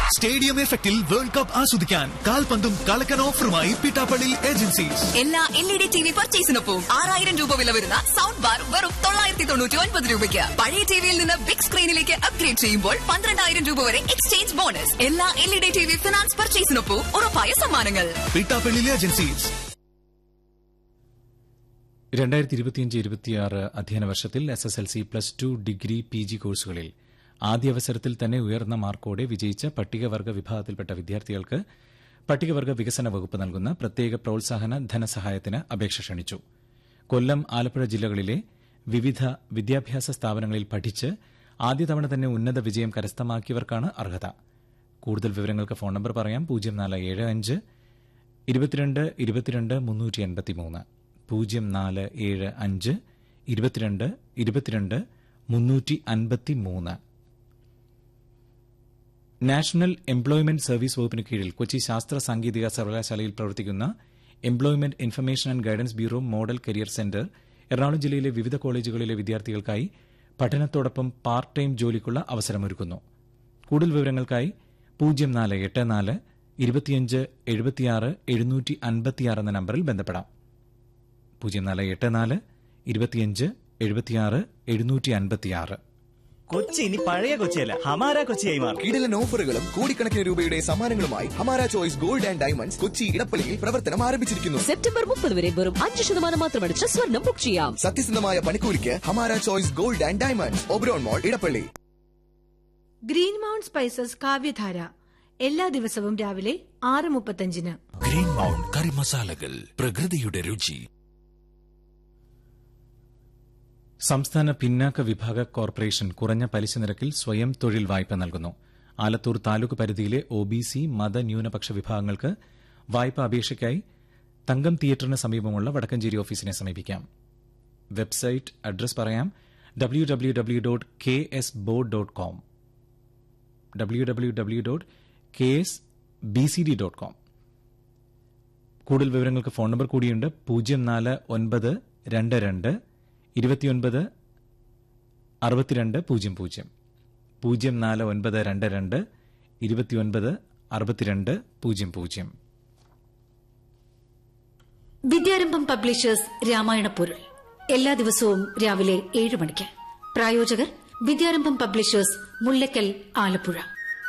stadium എഫക്റ്റിൽ world cup ആസ്വദിക്കാൻ കാൽപന്തും കളക്കൻ ഓഫറുമായി പിട്ടാപ്പള്ളി ഏജൻസീസ് എല്ലാ L E D T V പർച്ചേസിനൊപ്പം ആറായിരം രൂപ വില വരുന്ന സൗണ്ട് ബാർ വെറും തൊള്ളായിരത്തി തൊണ്ണൂറ്റി ഒൻപത് രൂപയ്ക്ക് പഴയ ടിവിയിൽ നിന്ന് ബിഗ് സ്ക്രീനിലേക്ക് അപ്ഗ്രേഡ് ചെയ്യുമ്പോൾ പന്ത്രണ്ടായിരം രൂപ വരെ എക്സ്ചേഞ്ച് ബോണസ് എല്ലാ L E D T V finance പർച്ചേസിനൊപ്പം ഉറപ്പായ സമ്മാനങ്ങൾ പിട്ടാപ്പള്ളി ഏജൻസീസ് രണ്ടായിരത്തി ഇരുപത്തിയഞ്ച് ഇരുപത്തിയാറ് അധ്യയന വർഷത്തിൽ S S L C plus two degree P G കോഴ്സുകളിൽ ആദ്യ അവസരത്തിൽ തന്നെ ഉയർന്ന മാർക്കോടെ വിജയിച്ച പട്ടികവർഗ വിഭാഗത്തിൽപ്പെട്ട വിദ്യാർത്ഥികൾക്ക് പട്ടികവർഗ വികസന വകുപ്പ് നൽകുന്ന പ്രത്യേക പ്രോത്സാഹന ധനസഹായത്തിന് അപേക്ഷ ക്ഷണിച്ചു കൊല്ലം ആലപ്പുഴ ജില്ലകളിലെ വിവിധ വിദ്യാഭ്യാസ സ്ഥാപനങ്ങളിൽ പഠിച്ച് ആദ്യ തവണ തന്നെ ഉന്നത വിജയം കരസ്ഥമാക്കിയവർക്കാണ് അർഹത കൂടുതൽ വിവരങ്ങൾക്ക് ഫോൺ നമ്പർ പറയാം പൂജ്യം നാല് ഏഴ് അഞ്ച് ഇരുപത്തിരണ്ട് ഇരുപത്തിരണ്ട് മുന്നൂറ്റി എൺപത്തിമൂന്ന് പൂജ്യം നാല് ഏഴ് അഞ്ച് ഇരുപത്തിരണ്ട് ഇരുപത്തിരണ്ട് മുന്നൂറ്റി അൻപത്തി മൂന്ന് നാഷണൽ എംപ്ലോയ്മെന്റ് സർവീസ് വകുപ്പിന് കീഴിൽ കൊച്ചി ശാസ്ത്ര സാങ്കേതിക സർവകലാശാലയിൽ പ്രവർത്തിക്കുന്ന employment information and guidance bureau model career centre Ernakulam ജില്ലയിലെ വിവിധ കോളേജുകളിലെ വിദ്യാർത്ഥികൾക്കായി പഠനത്തോടൊപ്പം പാർട്ട് ടൈം ജോലിക്കുള്ള അവസരമൊരുക്കുന്നു കൂടുതൽ വിവരങ്ങൾക്കായി പൂജ്യം നാല് എട്ട് നാല് ഇരുപത്തിയഞ്ച് എഴുപത്തിയാറ് എഴുന്നൂറ്റി അൻപത്തിയാറ് എന്ന നമ്പറിൽ ബന്ധപ്പെടാം പൂജ്യം നാല് എട്ട് നാല് ഇരുപത്തിയഞ്ച് എഴുപത്തിയാറ് എഴുന്നൂറ്റി അൻപത്തിയാറ് കൊച്ചി ഇനി പഴയ കൊച്ചിയല്ല ഹമാര കൊച്ചിയായി മാറും കിടിലൻ ഓഫറുകളും കോടിക്കണക്കിന് രൂപയുടെ സമ്മാനങ്ങളുമായി Hamara choice gold and diamonds Kochi ഇടപ്പള്ളിയിൽ പ്രവർത്തനം ആരംഭിച്ചിരിക്കുന്നു സെപ്റ്റംബർ മുപ്പത് വരെ വെറും അഞ്ച് ശതമാനം മാത്രമടിച്ച് സ്വർണം ബുക്ക് ചെയ്യാം സത്യസന്ധമായ പണിക്കൂലിക്ക് Hamara choice gold and diamonds Oberon mall Edappally green mount spices Kavyadhara എല്ലാ ദിവസവും രാവിലെ ആറ് മുപ്പത്തഞ്ചിന് ഗ്രീൻ മൗണ്ട് കറി മസാലകൾ പ്രകൃതിയുടെ രുചി സംസ്ഥാന പിന്നാക്ക വിഭാഗ കോർപ്പറേഷൻ കുറഞ്ഞ പലിശ നിരക്കിൽ സ്വയം തൊഴിൽ വായ്പ നൽകുന്നു ആലത്തൂർ താലൂക്ക് പരിധിയിലെ ഒ ബി സി മത ന്യൂനപക്ഷ വിഭാഗങ്ങൾക്ക് വായ്പ അപേക്ഷയ്ക്കായി തങ്കം തിയേറ്ററിന് സമീപമുള്ള വടക്കഞ്ചേരി ഓഫീസിനെ സമീപിക്കാം വെബ്സൈറ്റ് അഡ്രസ് പറയാം W W W dot K S board dot com W W W dot K S B C D dot com കൂടുതൽ വിവരങ്ങൾക്ക് ഫോൺ നമ്പർ കൂടിയുണ്ട് പൂജ്യം നാല് ഒൻപത് രണ്ട് രണ്ട് ഇരുപത്തിയൊൻപത് അറുപത്തിരണ്ട് പൂജ്യം പൂജ്യം പൂജ്യം നാല് ഒൻപത് രണ്ട് രണ്ട് ഇരുപത്തിയൊൻപത് അറുപത്തിരണ്ട് പൂജ്യം പൂജ്യം വിദ്യാരംഭം പബ്ലിഷേഴ്സ് രാമായണ പൊരുൾ എല്ലാ ദിവസവും രാവിലെ ഏഴ് മണിക്ക് പ്രായോജകർ വിദ്യാരംഭം പബ്ലിഷേഴ്സ് മുല്ലക്കൽ ആലപ്പുഴ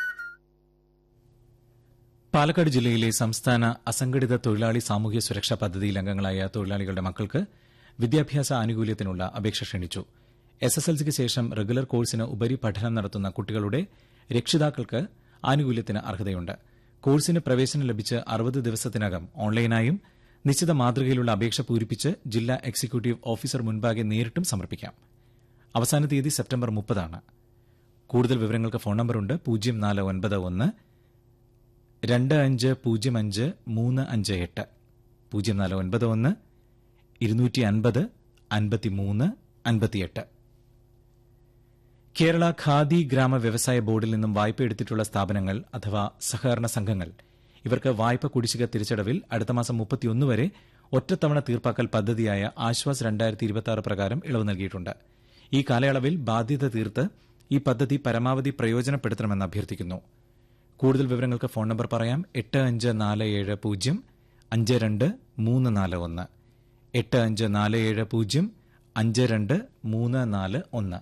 പാലക്കാട് ജില്ലയിലെ സംസ്ഥാന അസംഘടിത തൊഴിലാളി സാമൂഹ്യ സുരക്ഷാ പദ്ധതിയിൽ അംഗങ്ങളായ തൊഴിലാളികളുടെ മക്കൾക്ക് വിദ്യാഭ്യാസ ആനുകൂല്യത്തിനുള്ള അപേക്ഷ ക്ഷണിച്ചു എസ് എസ് എൽ സിക്ക് ശേഷം റെഗുലർ കോഴ്സിന് ഉപരിപഠനം നടത്തുന്ന കുട്ടികളുടെ രക്ഷിതാക്കൾക്ക് ആനുകൂല്യത്തിന് അർഹതയുണ്ട് കോഴ്സിന് പ്രവേശനം ലഭിച്ച് അറുപത് ദിവസത്തിനകം ഓൺലൈനായും നിശ്ചിത മാതൃകയിലുള്ള അപേക്ഷ പൂരിപ്പിച്ച് ജില്ലാ എക്സിക്യൂട്ടീവ് ഓഫീസർ മുൻപാകെ നേരിട്ടും സമർപ്പിക്കാം അവസാന തീയതി സെപ്റ്റംബർ മുപ്പതാണ് കൂടുതൽ വിവരങ്ങൾക്ക് ഫോൺ നമ്പറുണ്ട് പൂജ്യം നാല് ഒൻപത് ഒന്ന് രണ്ട് അഞ്ച് പൂജ്യം അഞ്ച് മൂന്ന് അഞ്ച് എട്ട് പൂജ്യം നാല് ഒൻപത് ഒന്ന് ഇരുന്നൂറ്റി അൻപത് അൻപത്തിമൂന്ന് അൻപത്തിയെട്ട് കേരള ഖാദി ഗ്രാമ വ്യവസായ ബോർഡിൽ നിന്നും വായ്പ എടുത്തിട്ടുള്ള സ്ഥാപനങ്ങൾ അഥവാ സഹകരണ സംഘങ്ങൾ ഇവർക്ക് വായ്പ കുടിശ്ശിക തിരിച്ചടവിൽ അടുത്ത മാസം മുപ്പത്തിയൊന്ന് വരെ ഒറ്റത്തവണ തീർപ്പാക്കൽ പദ്ധതിയായ ആശ്വാസ് രണ്ടായിരത്തി ഇരുപത്തി പ്രകാരം ഇളവ് നൽകിയിട്ടുണ്ട് ഈ കാലയളവിൽ ബാധ്യത തീർത്ത് ഈ പദ്ധതി പരമാവധി പ്രയോജനപ്പെടുത്തണമെന്ന് അഭ്യർത്ഥിക്കുന്നു കൂടുതൽ വിവരങ്ങൾക്ക് ഫോൺ നമ്പർ പറയാം എട്ട് അഞ്ച് നാല് ഏഴ് പൂജ്യം അഞ്ച് രണ്ട് മൂന്ന് നാല് ഒന്ന് എട്ട് അഞ്ച് നാല് ഏഴ് പൂജ്യം അഞ്ച് രണ്ട് മൂന്ന് നാല് ഒന്ന്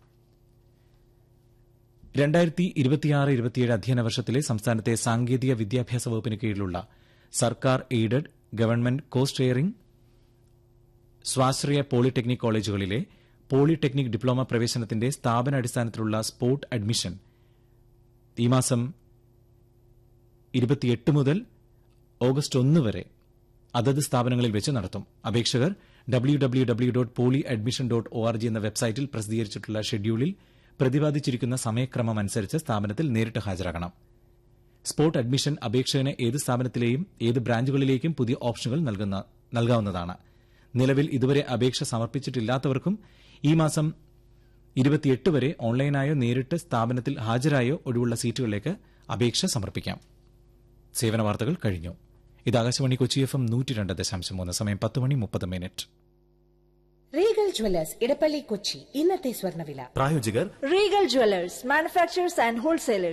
രണ്ടായിരത്തി ഇരുപത്തിയാറ് ഇരുപത്തിയേഴ് അധ്യയന വർഷത്തിലെ സംസ്ഥാനത്തെ സാങ്കേതിക വിദ്യാഭ്യാസ വകുപ്പിന് കീഴിലുള്ള സർക്കാർ എയ്ഡഡ് ഗവൺമെന്റ് കോസ്റ്റ് ഷെയറിംഗ് സ്വാശ്രയ പോളിടെക്നിക് കോളേജുകളിലെ പോളിടെക്നിക് ഡിപ്ലോമ പ്രവേശനത്തിന്റെ സ്ഥാപനാടിസ്ഥാനത്തിലുള്ള സ്പോട്ട് അഡ്മിഷൻ ഈ മാസം ഇരുപത്തിയെട്ട് മുതൽ ഓഗസ്റ്റ് ഒന്ന് വരെ അതത് സ്ഥാപനങ്ങളിൽ വെച്ച് നടത്തും അപേക്ഷകർ W W W dot poly admission dot O R G എന്ന വെബ്സൈറ്റിൽ പ്രസിദ്ധീകരിച്ചിട്ടുള്ള ഷെഡ്യൂളിൽ പ്രതിപാദിച്ചിരിക്കുന്ന സമയക്രമം അനുസരിച്ച് സ്ഥാപനത്തിൽ നേരിട്ട് ഹാജരാകണം സ്പോട്ട് അഡ്മിഷൻ അപേക്ഷകന് ഏത് സ്ഥാപനത്തിലെയും ഏത് ബ്രാഞ്ചുകളിലേക്കും പുതിയ ഓപ്ഷനുകൾ നൽകുന്ന നൽകാവുന്നതാണ് നിലവിൽ ഇതുവരെ അപേക്ഷ സമർപ്പിച്ചിട്ടില്ലാത്തവർക്കും ഈ മാസം ഇരുപത്തിയെട്ട് വരെ ഓൺലൈനായോ നേരിട്ട് സ്ഥാപനത്തിൽ ഹാജരായോ ഒഴിവുള്ള സീറ്റുകളിലേക്ക് അപേക്ഷ സമർപ്പിക്കാം സേവന വാർത്തകൾ കഴിഞ്ഞു ഇത് ആകാശവാണി കൊച്ചി എഫ് എം നൂറ്റി രണ്ട് ദശാംശം മൂന്ന് സമയം പത്ത് മണി മുപ്പത് minute Regal jewellers Edappally Kochi ഇന്നത്തെ സ്വർണ്ണവില പ്രായോജകർ Regal jewellers manufacturers and wholesalers